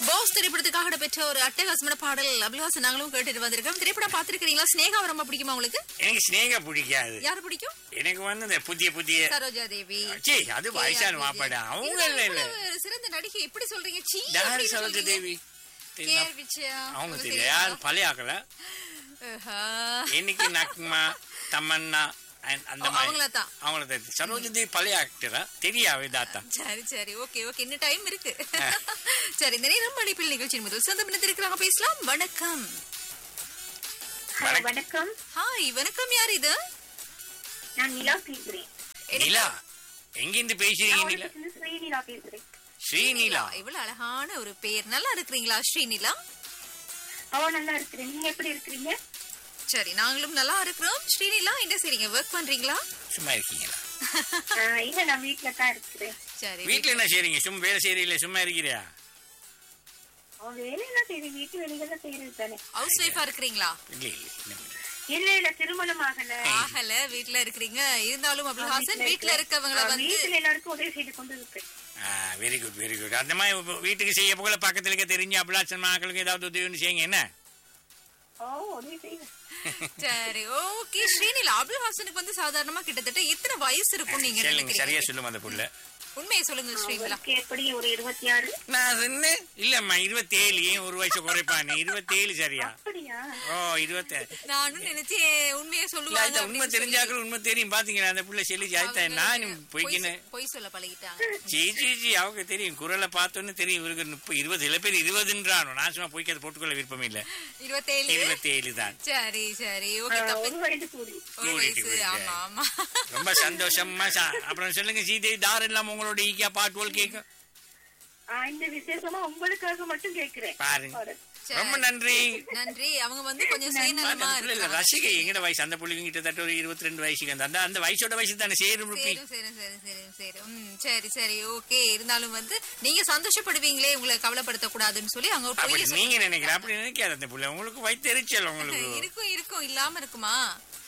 Pass திரைப்படத்துக்காக பெற்ற ஒரு அட்டகாசமான பாடல் அபிலாசன் நாங்களும் கேட்டுட்டு வந்திருக்கோம் திரைப்படம் பார்த்திருக்கீங்களா ஸ்னேகா ரொம்ப பிடிக்குமா உங்களுக்கு எனக்கு ஸ்னேகா பிடிக்காது யாரு பிடிக்கும் எனக்கு வந்து இந்த புதிய புதிய சரோஜா தேவி சீ அது கே.ஆர். வயசான விஜயா. மாப்பாடா அவங்க இது இல்ல இல்ல அவ்வளவு சிறந்த நடிகை எப்படி சொல்றீங்க சீ யாரு அப்படின்னு சரோஜா சொல்றீங்க. தேவி கே.ஆர். விஜயா. அவங்க உங்களுக்கு தெரியல தெரியுமா? யாரு பழைய ஆக்கல ஆஹா. இன்னைக்கு நக்மா தமன்னா and அந்த ஓ, மாதிரி அவங்களதான். அவங்கள தெரியும் சரோஜா தேவி பழைய ஆக்டரா தெரியாவே தாத்தா சரி சரி ஓகே ஓகே இன்னும் டைம் இருக்கு சரி இந்த நேரம் அழைப்பில் நிகழ்ச்சியின் முதல் சொந்த பின்னத்தில் இருக்கிறாங்க பேசலாம் வணக்கம் வணக்கம். வணக்கம் ஹாய் வணக்கம் யார் இது நான் நிலா பேசுறேன் நிலா எங்கிருந்து பேசுறீங்க நான் நிலா உலகத்துல ஸ்ரீநிலா பேசுறேன் ஸ்ரீநிலா இவ்வளவு அழகான ஒரு பெயர் நல்லா இருக்கிறீங்களா ஸ்ரீநிலா அவ நல்லா இருக்கிறேன் நீங்க எப்படி இருக்கிறீங்க சரி நாங்களும் நல்லா இருக்கிறோம் ஸ்ரீநிலா என்ன செய்றீங்க ஒர்க் பண்றீங்களா சும்மா இருக்கீங்களா ஆஹ் இல்ல நான் வீட்டுல தான் இருக்கிறேன் சரி வீட்டுல என்ன செய்றீங்க சும்மா வேலை செய்றீங்களா சும்மா இருக்கிறியா அவன் வேலையெல்லாம் செய்யுது வீட்டு வேலைகள்லாம் செய்யறது தானே ஹவுஸ் ஒய்ஃபா இருக்கிறீங்களா இல்ல இல்ல இன்னும் இல்ல. இல்ல இல்ல திருமணம் ஆகல ஆகல வீட்ல இருக்கிறீங்க இருந்தாலும் அப்துல்ஹாசன் வீட்ல இருக்கவங்கள ஆஹ் வந்து வீட்டுல எல்லாருக்கும் உதவி செய்து கொண்டு இருப்பேன் வெரி குட் வெரி குட் அந்த மாதிரி இப்ப வீட்டுக்கு செய்ய போகல பக்கத்துல இருக்க தெரிஞ்ச அபிலாஷன் மக்களுக்கு ஏதாவது உதவி ஒண்ணு செய்யுங்க என்ன ஓ உதவி செய்வேன் சரி ஓகே ஸ்ரீநிலா அப்துல்ஹாசனுக்கு வந்து சாதாரணமா கிட்டத்தட்ட எத்தனை வயசு இருக்கும் நீங்க சொல்லுங்க சரியா நினைக்கிறீங்க சொல்லுங்க அந்த புள்ள உண்மையை சொல்லுங்க ஸ்ரீநிலா அவருக்கு எப்படி ஒரு இருபத்தி ஆறு நான் சொன்ன இல்லம்மா இருபத்தேழு ஏன் ஒரு வயசு குறைப்பானு இருபத்தேழு சரியா அப்படியா ஓ இருபத்தேழு நானும் நினைச்சேன் உண்மையை இல்ல, சொல்லுவாங்க அது உண்மை அப்படின்னு தெரிஞ்சாக்கள் உண்மை தெரியும் பாத்தீங்களா அந்த புள்ள சொல்லி ஜாய்த்தா அவங்க நான் பொய் பொய்க்கின்னு சொ- பொய் சொல்ல பழகிட்டாங்க ஜி ஜி ஜி அவங்க தெரியும் குரலை பார்த்தோன்னு தெரியும் இவருக்கு முப்பது இருபது சில பேர் இருபதுன்றானோ நான் சும்மா பொய்க்காத போட்டுக்கொள்ள விருப்பம் இல்ல இருபத்தேழு இருபத்தேழு தான் சரி சரி ஓகே ஆஹ் தப்பு ஒரு வயது கூடி ஒரு கூடிட்டு வயசு கூடிட்டு. ஆமா ஆமா ரொம்ப சந்தோஷமா சா- அப்புறம் சொல்லுங்க சீதேவி தார் இல்லாம உங்களோட ஈக்கியா பாட்டுவோல் கேட்கும் ஆஹ் இந்த விசேஷமா உங்களுக்காக மட்டும் கேட்கிறேன் பாருங்க பாருங்க. சரி. ரொம்ப நன்றி நன்றி அவங்க வந்து கொஞ்சம் அந்த சுயநலமா புள்ள இல்ல, இருக்காங்க ரசிகை எங்கட வயசு அந்த புள்ளிங்க கிட்டத்தட்ட ஒரு இருபத்தி ரெண்டு வயசுக்கு அந்த அந்த- அந்த வயசோட வயசு தானே சேரும் ருப்பி சரி சரி சரி சரி சரி ம் சரி சரி ஓகே இருந்தாலும் வந்து நீங்க சந்தோஷப்படுவீங்களே உங்களை கவலைப்படுத்த கூடாதுன்னு சொல்லி அங்க ஒரு அப்படி பொய்ய நீங்க நினைக்கிற அப்படி நினைக்காத அந்த புள்ள உங்களுக்கு வைத்தெரிச்சல் உங்களுக்கு இருக்கும் இருக்கும் இல்லாம இருக்குமா